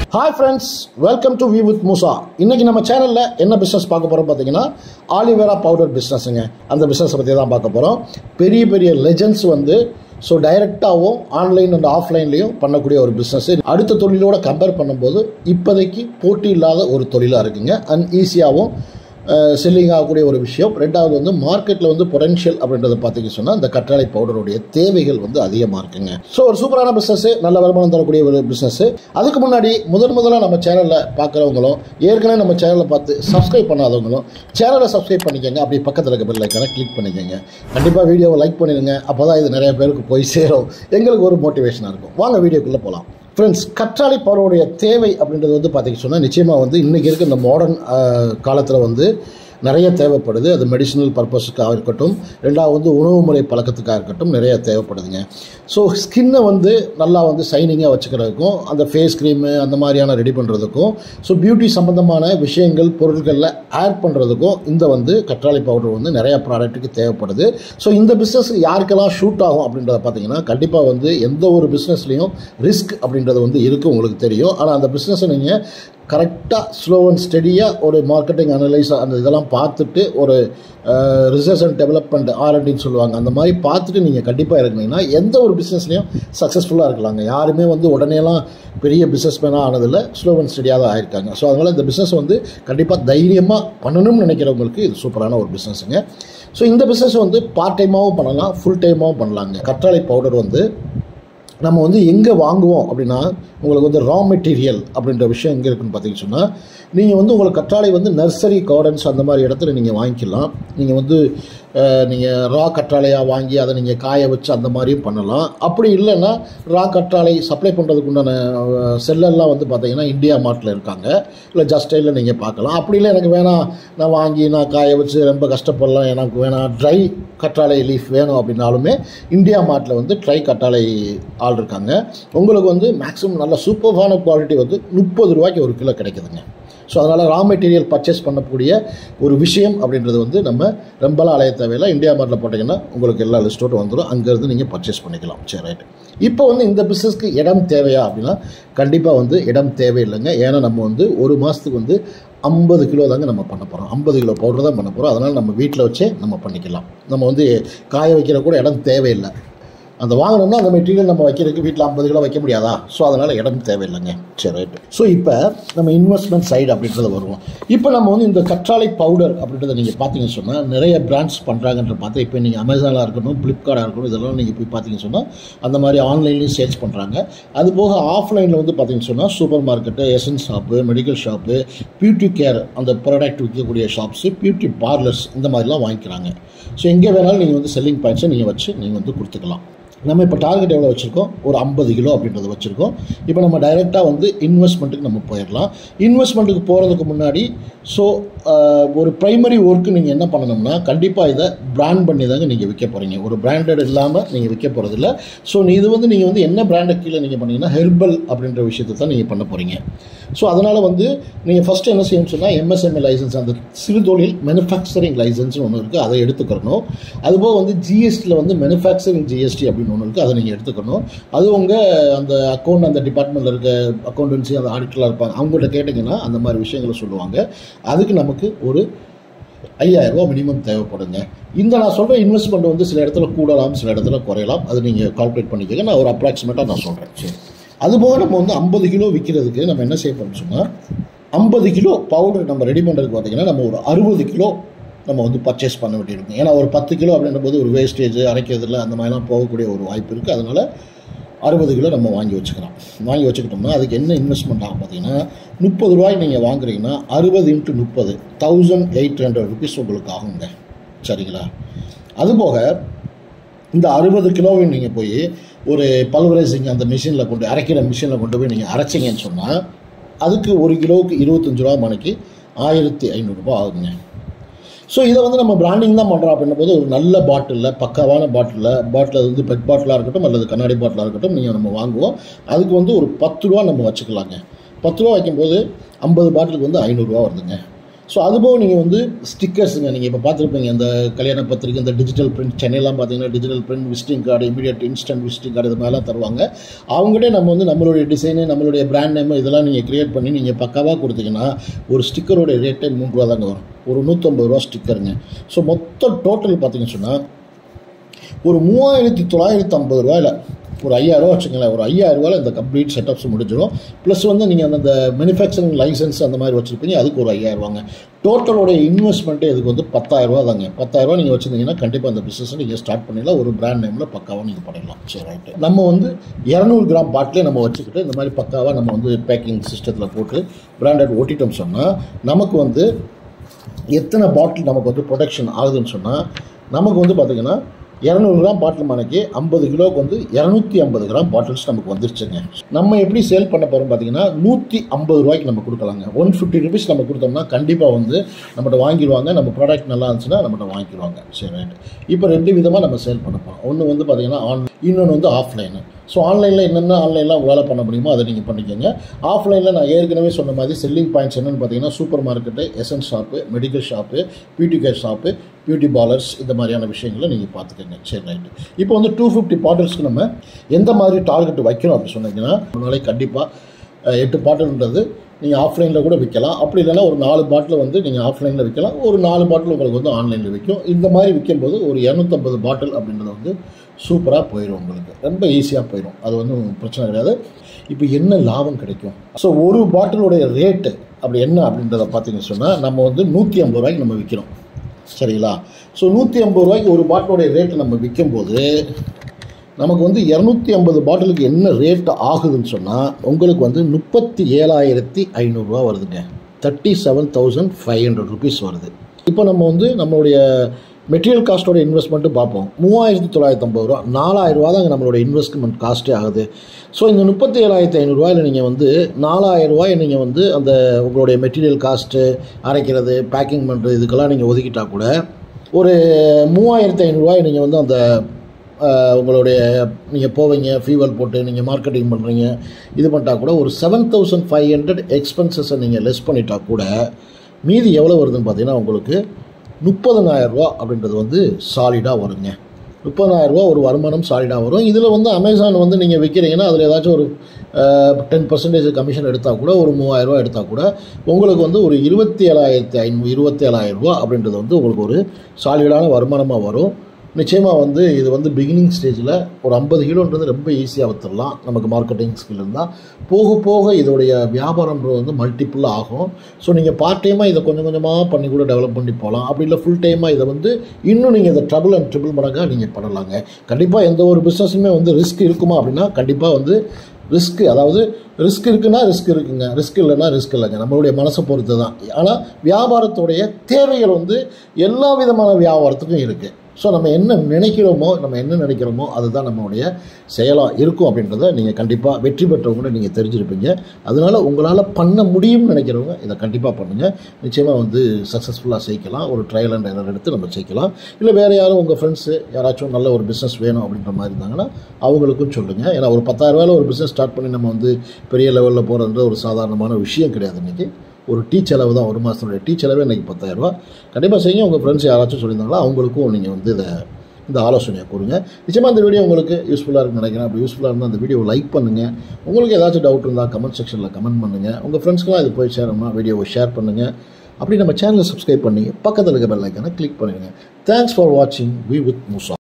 hi friends welcome to V with Moosa இன்னைக்கு நம்ம சேனலில் என்ன பிஸ்னஸ் பார்க்க போகிறோம் பார்த்தீங்கன்னா ஆலிவேரா பவுடர் பிஸ்னஸுங்க அந்த பிஸ்னஸை பற்றி தான் பார்க்க போகிறோம் பெரிய பெரிய லெஜண்ட்ஸ் வந்து ஸோ டைரெக்டாகவும் ஆன்லைன் அண்ட் ஆஃப்லைன்லேயும் பண்ணக்கூடிய ஒரு பிஸ்னஸ் அடுத்த தொழிலோட கம்பேர் பண்ணும்போது இப்போதைக்கு போட்டி இல்லாத ஒரு தொழிலாக இருக்குங்க அண்ட் ஈஸியாகவும் செல்லிங் ஆகக்கூடிய ஒரு விஷயம் ரெண்டாவது வந்து மார்க்கெட்டில் வந்து பொட்டன்ஷியல் அப்படின்றத பார்த்தீங்க சொன்னால் இந்த கற்றாழை பவுடருடைய தேவைகள் வந்து அதிகமாக இருக்குங்க ஸோ ஒரு சூப்பரான பிஸ்னஸ் நல்ல வருமானம் தரக்கூடிய ஒரு பிஸ்னஸ் அதுக்கு முன்னாடி முதன் முதலாக நம்ம சேனலில் பார்க்குறவங்களும் ஏற்கனவே நம்ம சேனலில் பார்த்து சப்ஸ்கிரைப் பண்ணாதவங்களும் சேனலை சப்ஸ்கிரைப் பண்ணிக்கோங்க அப்படி பக்கத்தில் இருக்க பெல் ஐக்கானை கிளிக் பண்ணிக்கோங்க கண்டிப்பாக வீடியோவை லைக் பண்ணிடுங்க அப்போ தான் இது நிறைய பேருக்கு போய் சேரும் எங்களுக்கு ஒரு மோட்டிவேஷனாக இருக்கும் வாங்க வீடியோக்குள்ளே போகலாம் ஃப்ரெண்ட்ஸ் கற்றாழை பருவடைய தேவை அப்படின்றது வந்து பார்த்தீங்க சொன்னால் நிச்சயமாக வந்து இன்றைக்கி இருக்க இந்த மாடர்ன் காலத்தில் வந்து நிறைய தேவைப்படுது அது மெடிசினல் பர்பஸுக்காக இருக்கட்டும் ரெண்டாவது வந்து உணவு முறை பழக்கத்துக்காக இருக்கட்டும் நிறைய தேவைப்படுதுங்க ஸோ ஸ்கின்னை வந்து நல்லா வந்து சைனிங்காக வச்சுக்கிறதுக்கும் அந்த ஃபேஸ் க்ரீமு அந்த மாதிரியான ரெடி பண்ணுறதுக்கும் ஸோ பியூட்டி சம்மந்தமான விஷயங்கள் பொருட்களில் ஆட் பண்ணுறதுக்கும் இந்த வந்து கற்றாழை பவுடர் வந்து நிறைய ப்ராடக்ட்டுக்கு தேவைப்படுது ஸோ இந்த பிஸ்னஸ் யாருக்கெல்லாம் ஷூட் ஆகும் அப்படின்றத பார்த்தீங்கன்னா கண்டிப்பாக வந்து எந்த ஒரு பிஸ்னஸ்லேயும் ரிஸ்க் அப்படின்றது வந்து இருக்குது உங்களுக்கு தெரியும் ஆனால் அந்த பிஸ்னஸை நீங்கள் கரெக்டாக ஸ்லோ அண்ட் ஸ்டெடியாக ஒரு மார்க்கெட்டிங் அனலைஸ் அந்த இதெல்லாம் பார்த்துட்டு ஒரு ரிசர்ச் அண்ட் டெவலப்மெண்ட் ஆர்என்டின்னு சொல்லுவாங்க அந்த மாதிரி பார்த்துட்டு நீங்கள் கண்டிப்பாக இருக்கீங்கன்னா எந்த ஒரு பிஸ்னஸ்லையும் சக்ஸஸ்ஃபுல்லாக இருக்கலாங்க யாருமே வந்து உடனேலாம் பெரிய பிஸ்னஸ் மேனாக ஆனதில்லை ஸ்லோ அண்ட் ஸ்டடியாக தான் ஆயிருக்காங்க ஸோ அதனால் இந்த பிஸ்னஸ் வந்து கண்டிப்பாக தைரியமாக பண்ணணும்னு நினைக்கிறவங்களுக்கு இது சூப்பரான ஒரு பிஸ்னஸுங்க ஸோ இந்த பிஸ்னஸ் வந்து பார்ட் டைமாகவும் பண்ணலாம் ஃபுல் டைமாகவும் பண்ணலாங்க கற்றாழை பவுடர் வந்து நம்ம வந்து எங்கே வாங்குவோம் அப்படின்னா உங்களுக்கு வந்து ரா மெட்டீரியல் அப்படின்ற விஷயம் எங்கே இருக்குன்னு பார்த்தீங்கன்னு சொன்னால் நீங்கள் வந்து உங்களுக்கு கற்றாழை வந்து நர்சரி கார்டன்ஸ் அந்த மாதிரி இடத்துல நீங்கள் வாங்கிக்கலாம் நீங்கள் வந்து நீங்கள் ரா கற்றாழையாக வாங்கி அதை நீங்கள் காய வச்சு அந்த மாதிரியும் பண்ணலாம் அப்படி இல்லைன்னா ரா கற்றாழை சப்ளை பண்ணுறதுக்கு உண்டான செல்லெல்லாம் வந்து பார்த்தீங்கன்னா இந்தியா மார்ட்டில் இருக்காங்க இல்லை ஜஸ்டைலில் நீங்கள் பார்க்கலாம் அப்படி இல்லை எனக்கு வேணாம் நான் வாங்கி நான் காய வச்சு ரொம்ப கஷ்டப்படலாம் எனக்கு வேணாம் ட்ரை கற்றாழை லீஃப் வேணும் அப்படின்னாலுமே இந்தியா மார்ட்டில் வந்து ட்ரை கற்றாழை ஆள் இருக்காங்க உங்களுக்கு வந்து மேக்ஸிமம் நல்ல சூப்பர்ஃபான குவாலிட்டி வந்து முப்பது ரூபாய்க்கு ஒரு கிலோ கிடைக்குதுங்க ஸோ அதனால் ரா மெட்டீரியல் பர்ச்சேஸ் பண்ணக்கூடிய ஒரு விஷயம் அப்படின்றது வந்து நம்ம ரொம்பலாம் அலைய தேவையில்லை இந்தியா மார்ட்டில் போட்டிங்கன்னா உங்களுக்கு எல்லா லிஸ்ட்டோடு வந்துடும் அங்கேருந்து நீங்கள் பர்ச்சேஸ் பண்ணிக்கலாம் சரி ரைட் இப்போ வந்து இந்த பிஸ்னஸ்க்கு இடம் தேவையா அப்படின்னா கண்டிப்பாக வந்து இடம் தேவையில்லைங்க ஏன்னா நம்ம வந்து ஒரு மாதத்துக்கு வந்து ஐம்பது கிலோ தாங்க நம்ம பண்ண போகிறோம் ஐம்பது கிலோ பவுடர் தான் பண்ண போகிறோம் அதனால் நம்ம வீட்டில் வச்சே நம்ம பண்ணிக்கலாம் நம்ம வந்து காய வைக்கிற கூட இடம் தேவையில்லை அந்த வாங்கணும்னா அந்த மெட்டீரியல் நம்ம வைக்கிறதுக்கு வீட்டில் ஐம்பது கிலோ வைக்க முடியாதா ஸோ அதனால் இடம் தேவையில்லைங்க சரி ரைட்டு ஸோ இப்போ நம்ம இன்வெஸ்ட்மெண்ட் சைடு அப்படின்றத வருவோம் இப்போ நம்ம வந்து இந்த கற்றாழை பவுடர் அப்படின்றத நீங்கள் பார்த்தீங்கன்னு சொன்னால் நிறைய பிராண்ட்ஸ் பண்ணுறாங்கன்ற பார்த்து இப்போ நீங்கள் அமேசானாக இருக்கட்டும் ஃப்ளிப்கார்ட்டாக இருக்கட்டும் இதெல்லாம் நீங்கள் போய் பார்த்தீங்கன்னு சொன்னால் அந்த மாதிரி ஆன்லைன்லேயும் சேல்ஸ் பண்ணுறாங்க அது போக ஆஃப்லைனில் வந்து பார்த்தீங்கன்னு சொன்னால் super market essence shop medical shop beauty care அந்த ப்ராடக்ட் விற்கக்கூடிய ஷாப்ஸு பியூட்டி பார்லர்ஸ் இந்த மாதிரிலாம் வாங்கிக்கிறாங்க ஸோ எங்கே வேணாலும் நீங்கள் வந்து செல்லிங் பாயிண்ட்ஸை நீங்கள் வச்சு நீங்கள் வந்து கொடுத்துக்கலாம் நம்ம இப்போ டார்கெட் எவ்வளோ வச்சுருக்கோம் ஒரு ஐம்பது கிலோ அப்படின்றத வச்சுருக்கோம் இப்போ நம்ம டைரெக்டாக வந்து இன்வெஸ்ட்மெண்ட்டுக்கு நம்ம போயிடலாம் இன்வெஸ்ட்மெண்ட்டுக்கு போகிறதுக்கு முன்னாடி ஸோ ஒரு ப்ரைமரி ஒர்க்கு நீங்கள் என்ன பண்ணணும்னா கண்டிப்பாக இதை பிராண்ட் பண்ணி தாங்க நீங்கள் விற்க போகிறீங்க ஒரு பிராண்டட் இல்லாமல் நீங்கள் விற்க போகிறதில்ல ஸோ இது வந்து நீங்கள் வந்து என்ன பிராண்டை கீழே நீங்கள் பண்ணீங்கன்னா ஹெர்பல் அப்படின்ற விஷயத்தை தான் நீங்கள் பண்ண போகிறீங்க ஸோ அதனால் வந்து நீங்கள் ஃபஸ்ட்டு என்ன செய்யணும்னு சொன்னால் எம்எஸ்எம்ஏ லைசன்ஸ் அந்த சிறுதொழில் மேனுஃபேக்சரிங் லைசன்ஸ்னு ஒன்று இருக்குது அதை எடுத்துக்கிறணும் அதுபோக வந்து ஜிஎஸ்டியில் வந்து மேனுஃபேக்சரிங் ஜிஎஸ்டி அப்படின்னு ஒன்று இருக்குது அதை நீங்கள் எடுத்துக்கணும் அது உங்கள் அந்த அக்கௌண்ட் அந்த டிபார்ட்மெண்ட்டில் இருக்க அக்கௌண்டன்சி அந்த ஆடிட்டராக இருப்பாங்க அவங்கள்ட்ட கேட்டிங்கன்னா அந்த மாதிரி விஷயங்களை சொல்லுவாங்க அதுக்கு நமக்கு ஒரு ஐயாயிரரூபா மினிமம் தேவைப்படுங்க இந்த நான் சொல்கிற இன்வெஸ்ட்மெண்ட் வந்து சில இடத்துல கூடலாம் சில இடத்துல குறையலாம் அது நீங்கள் கால்குலேட் பண்ணிக்கோங்க நான் ஒரு அப்ராக்சிமேட்டாக நான் சொல்கிறேன் சரி அதுபோக நம்ம வந்து ஐம்பது கிலோ விற்கிறதுக்கு நம்ம என்ன செய்ய போகிறோம் சொன்னால் ஐம்பது கிலோ பவுடர் நம்ம ரெடி பண்ணுறதுக்கு பார்த்தீங்கன்னா நம்ம ஒரு அறுபது கிலோ நம்ம வந்து பர்ச்சேஸ் பண்ண வேண்டியிருக்கும் ஏன்னா ஒரு பத்து கிலோ அப்படின்ற போது ஒரு வேஸ்டேஜ் அரைக்கிறதுல அந்த மாதிரிலாம் போகக்கூடிய ஒரு வாய்ப்பு இருக்குது அதனால் அறுபது கிலோ நம்ம வாங்கி வச்சுக்கலாம் வாங்கி வச்சுக்கிட்டோம்னா அதுக்கு என்ன இன்வெஸ்ட்மெண்ட் ஆகும் பார்த்தீங்கன்னா முப்பது ரூபாய் நீங்கள் வாங்குறீங்கன்னா அறுபது இன்ட்டு முப்பது தௌசண்ட் எயிட் ஹண்ட்ரட் ருபீஸ் உங்களுக்கு ஆகுங்க சரிங்களா அதுபோக இந்த அறுபது கிலோவையும் நீங்கள் போய் ஒரு பல்வரைசிங் அந்த மிஷினில் கொண்டு அரைக்கிற மிஷினில் கொண்டு போய் நீங்கள் அரைச்சிங்கன்னு சொன்னால் அதுக்கு ஒரு கிலோவுக்கு இருபத்தஞ்சு ரூபா மணிக்கு ஆயிரத்தி ஐநூறுரூபா ஆகுங்க ஸோ இதை வந்து நம்ம பிராண்டிங் தான் பண்ணுறோம் அப்படின்னும் போது ஒரு நல்ல பாட்டிலில் பக்காவான பாட்டிலில் பாட்டில் வந்து பெட் பாட்டிலாக இருக்கட்டும் அல்லது கண்ணாடி பாட்டிலாக இருக்கட்டும் நீங்கள் நம்ம வாங்குவோம் அதுக்கு வந்து ஒரு பத்து ரூபா நம்ம வச்சுக்கலாங்க பத்து ரூபா வைக்கும்போது ஐம்பது பாட்டிலுக்கு வந்து ஐநூறுரூவா வருதுங்க ஸோ அதுபோக நீங்கள் வந்து ஸ்டிக்கர்ஸுங்க நீங்கள் இப்போ பார்த்துருப்பீங்க இந்த கல்யாண பத்திரிக்கை இந்த டிஜிட்டல் பிரிண்ட் சென்னையெல்லாம் பார்த்தீங்கன்னா digital print visiting card immediate instant visiting card இது மாதிரிலாம் தருவாங்க அவங்ககிட்ட நம்ம வந்து நம்மளுடைய டிசைனு நம்மளுடைய பிராண்ட் நேம் இதெல்லாம் நீங்கள் க்ரியேட் பண்ணி நீங்கள் பக்காவாக கொடுத்தீங்கன்னா ஒரு ஸ்டிக்கரோட ரேட்டே மூணு ரூபா தாங்க வரும் ஒரு நூற்றம்பது ரூபா ஸ்டிக்கருங்க ஸோ மொத்த டோட்டல் பார்த்தீங்கன்னு சொன்னால் ஒரு மூவாயிரத்தி தொள்ளாயிரத்தி ஐம்பது ரூபாயில் ஒரு ஐயாயிரரூவா வச்சுக்கங்களேன் ஒரு ஐயாயிரரூவாயில் இந்த கம்ப்ளீட் செட்டப்ஸ் முடிஞ்சிடும் ப்ளஸ் வந்து நீங்கள் அந்த மேனுஃபேக்சரிங் லைசன்ஸ் அந்த மாதிரி வச்சுருப்பீங்க அதுக்கு ஒரு ஐயாயிரரூவாங்க டோட்டலோட இன்வெஸ்ட்மெண்ட்டே இதுக்கு வந்து பத்தாயிரரூவா தாங்க பத்தாயிரரூவா நீங்கள் வச்சுருந்தீங்கன்னா கண்டிப்பாக அந்த பிஸ்னஸ் நீங்கள் ஸ்டார்ட் பண்ணிடலாம் ஒரு பிராண்ட் நேமில் பக்காவாக நீங்கள் பண்ணிடலாம் சரி ரைட்டு நம்ம வந்து இரநூறு கிராம் பாட்டிலே நம்ம வச்சுக்கிட்டு இந்த மாதிரி பக்காவாக நம்ம வந்து பேக்கிங் சிஸ்டத்தில் போட்டு பிராண்டட் ஓட்டிட்டோம் சொன்னால் நமக்கு வந்து எத்தனை பாட்டில் நமக்கு வந்து ப்ரொடக்ஷன் ஆகுதுன்னு சொன்னால் நமக்கு வந்து பார்த்திங்கன்னா இரநூறு கிராம் பாட்டில் மணிக்கு ஐம்பது கிலோவுக்கு வந்து இரநூத்தி ஐம்பது கிராம் பாட்டில்ஸ் நமக்கு வந்துருச்சுங்க நம்ம எப்படி சேல் பண்ண போகிறோம் பார்த்தீங்கன்னா நூற்றி ஐம்பது ரூபாய்க்கு நம்ம கொடுக்கலாங்க ஒன் ஃபிஃப்டி ருபீஸ் நம்ம கொடுத்தோம்னா கண்டிப்பாக வந்து நம்மகிட்ட வாங்கிடுவாங்க நம்ம ப்ராடக்ட் நல்லா இருந்துச்சுன்னா நம்மகிட்ட வாங்கிடுவாங்க சரி ரைட் இப்போ ரெண்டு விதமாக நம்ம சேல் பண்ண போகிறோம் ஒன்று வந்து பார்த்திங்கன்னா ஆன் இன்னொன்று வந்து ஆஃப்லைனு ஸோ ஆன்லைனில் என்னென்ன ஆன்லைனில் உங்களால் பண்ண முடியுமோ அதை நீங்கள் பண்ணிக்கோங்க ஆஃப்லைனில் நான் ஏற்கனவே சொன்ன மாதிரி செல்லிங் பாயிண்ட்ஸ் என்னென்னு பார்த்தீங்கன்னா super market essence shop medical shop beauty care shop beauty parlours இந்த மாதிரியான விஷயங்களை நீங்கள் பார்த்துக்கோங்க சரி ரைட்டு இப்போ வந்து டூ ஃபிஃப்டி பாட்டில்ஸ்க்கு நம்ம எந்த மாதிரி டார்கெட் வைக்கணும் அப்படி சொன்னீங்கன்னா ஒரு நாளைக்கு கண்டிப்பாக எட்டு பாட்டில்ன்றது நீங்கள் ஆஃப்லைனில் கூட விற்கலாம் அப்படி இல்லைன்னா ஒரு நாலு பாட்டில் வந்து நீங்கள் ஆஃப்லைனில் விற்கலாம் ஒரு நாலு பாட்டில் உங்களுக்கு வந்து ஆன்லைனில் விற்கும் இந்த மாதிரி விற்கும்போது ஒரு இரநூத்தம்பது பாட்டில் அப்படின்றது வந்து சூப்பராக போயிடும் உங்களுக்கு ரொம்ப ஈஸியாக போயிடும் அது வந்து பிரச்சனை கிடையாது இப்போ என்ன லாபம் கிடைக்கும் ஸோ ஒரு பாட்டிலுடைய ரேட்டு அப்படி என்ன அப்படின்றத பார்த்தீங்கன்னு சொன்னால் நம்ம வந்து நூற்றி ஐம்பது ரூபாய்க்கு நம்ம விற்கிறோம் சரிங்களா ஸோ நூற்றி ஐம்பது ரூபாய்க்கு ஒரு பாட்டிலுடைய ரேட்டு நம்ம விற்கும்போது நமக்கு வந்து இரநூத்தி ஐம்பது பாட்டிலுக்கு என்ன ரேட் ஆகுதுன்னு சொன்னால் உங்களுக்கு வந்து முப்பத்தி ஏழாயிரத்தி ஐநூறுரூவா வருதுங்க thirty seven thousand five hundred rupees வருது இப்போ நம்ம வந்து நம்மளுடைய மெட்டீரியல் காஸ்ட்டோட இன்வெஸ்ட்மெண்ட்டு பார்ப்போம் மூவாயிரத்தி தொள்ளாயிரத்தி ஐம்பது ரூபா நாலாயிரரூவா தாங்க நம்மளோட இன்வெஸ்ட்மெண்ட் காஸ்ட்டே ஆகுது ஸோ இந்த முப்பத்தி ஏழாயிரத்தி ஐநூறுரூவாயில் நீங்கள் வந்து நாலாயிரம் ரூபாய் நீங்கள் வந்து அந்த உங்களுடைய மெட்டீரியல் காஸ்ட்டு அரைக்கிறது பேக்கிங் பண்ணுறது இதுக்கெல்லாம் நீங்கள் ஒதுக்கிட்டா கூட ஒரு மூவாயிரத்தி ஐநூறுரூவாய் நீங்கள் வந்து அந்த ஆஹ், உங்களுடைய நீங்கள் போவீங்க ஃபீவர் போட்டு நீங்கள் மார்க்கெட்டிங் பண்ணுறீங்க இது பண்ணிட்டா கூட ஒரு செவன் தௌசண்ட் ஃபைவ் ஹண்ட்ரட் எக்ஸ்பென்சஸை நீங்கள் லெஸ் பண்ணிட்டா கூட மீதி எவ்வளோ வருதுன்னு பார்த்தீங்கன்னா உங்களுக்கு முப்பதனாயிரம் ரூபா அப்படின்றது வந்து சாலிடாக வருங்க முப்பதாயிரம் ரூபா ஒரு வருமானம் சாலிடாக வரும் இதில் வந்து அமேசான் வந்து நீங்கள் விற்கிறீங்கன்னா அதில் ஏதாச்சும் ஒரு டென் பர்சன்டேஜ் கமிஷன் எடுத்தால் கூட ஒரு மூவாயிரம் ரூபா எடுத்தால் கூட உங்களுக்கு வந்து ஒரு இருபத்தி ஏழாயிரத்தி ஐநூறு இருபத்தி ஏழாயிரம் ரூபா அப்படின்றது வந்து உங்களுக்கு ஒரு சாலிடான வருமானமாக வரும் நிச்சயமாக வந்து இது வந்து பிகினிங் ஸ்டேஜில் ஒரு ஐம்பது கிலோன்றது ரொம்ப ஈஸியாக விற்றுடலாம் நமக்கு மார்க்கெட்டிங் ஸ்கில் இருந்தால் போக போக இதோடைய வியாபாரம்ன்றது வந்து மல்டிப்புள் ஆகும் ஸோ நீங்கள் பார்ட் டைமாக இதை கொஞ்சம் கொஞ்சமாக பண்ணி கூட டெவலப் பண்ணி போகலாம் அப்படி இல்லை ஃபுல் டைமாக இதை வந்து இன்னும் நீங்கள் இதை ட்ரபிள் அண்ட் ட்ரிபிள் மடங்காக நீங்கள் பண்ணலாங்க கண்டிப்பாக எந்த ஒரு பிஸ்னஸுமே வந்து ரிஸ்க் இருக்குமா அப்படின்னா கண்டிப்பாக வந்து ரிஸ்க் அதாவது ரிஸ்க் இருக்குன்னா ரிஸ்க் இருக்குங்க ரிஸ்க் இல்லைன்னா ரிஸ்க் இல்லைங்க நம்மளுடைய மனசை பொறுத்து தான் ஆனால் வியாபாரத்துடைய தேவைகள் வந்து எல்லா விதமான வியாபாரத்துக்கும் இருக்குது ஸோ நம்ம என்ன நினைக்கிறோமோ நம்ம என்ன நினைக்கிறோமோ அதுதான் நம்மளுடைய செயலாக இருக்கும் அப்படின்றத நீங்கள் கண்டிப்பாக வெற்றி பெற்றவங்க நீங்கள் தெரிஞ்சிருப்பீங்க அதனால் உங்களால் பண்ண முடியும்னு நினைக்கிறவங்க இதை கண்டிப்பாக பண்ணுங்கள் நிச்சயமாக வந்து சக்ஸஸ்ஃபுல்லாக செய்யலாம் ஒரு ட்ரையல் அண்ட் எரர் எடுத்து நம்ம செய்யலாம் இல்லை வேறு யாரும் உங்கள் ஃப்ரெண்ட்ஸு யாராச்சும் நல்ல ஒரு பிஸ்னஸ் வேணும் அப்படின்ற மாதிரி இருந்தாங்கன்னா அவங்களுக்கும் சொல்லுங்கள் ஏன்னா ஒரு பத்தாயிரரூவாயில் ஒரு பிஸ்னஸ் ஸ்டார்ட் பண்ணி நம்ம வந்து பெரிய லெவலில் போகிறது ஒரு சாதாரணமான விஷயம் கிடையாது இன்றைக்கி ஒரு டீ செலவு தான் ஒரு மாதத்துடைய டீ செலவே இன்றைக்கி பத்தாயிரரூபா கண்டிப்பாக செய்யுங்க உங்கள் ஃப்ரெண்ட்ஸ் யாராச்சும் சொல்லியிருந்தாங்களோ அவங்களுக்கும் நீங்கள் வந்து இதை இந்த ஆலோசனையை கொடுங்க நிச்சயமாக இந்த வீடியோ உங்களுக்கு யூஸ்ஃபுல்லாக இருக்குன்னு நினைக்கிறேன் அப்படி யூஸ்ஃபுல்லாக இருந்தால் அந்த வீடியோவை லைக் பண்ணுங்கள் உங்களுக்கு ஏதாச்சும் டவுட் இருந்தால் கமெண்ட் செக்ஷனில் கமெண்ட் பண்ணுங்கள் உங்கள் ஃப்ரெண்ட்ஸ்க்கெலாம் இது போய் சேரணும்னா வீடியோவை ஷேர் பண்ணுங்கள் அப்படி நம்ம சேனலை சப்ஸ்கிரைப் பண்ணி பக்கத்தில் இருக்க பெல் ஐக்கானை கிளிக் பண்ணிடுங்க தேங்க்ஸ் ஃபார் வாட்சிங் வி வித் முசா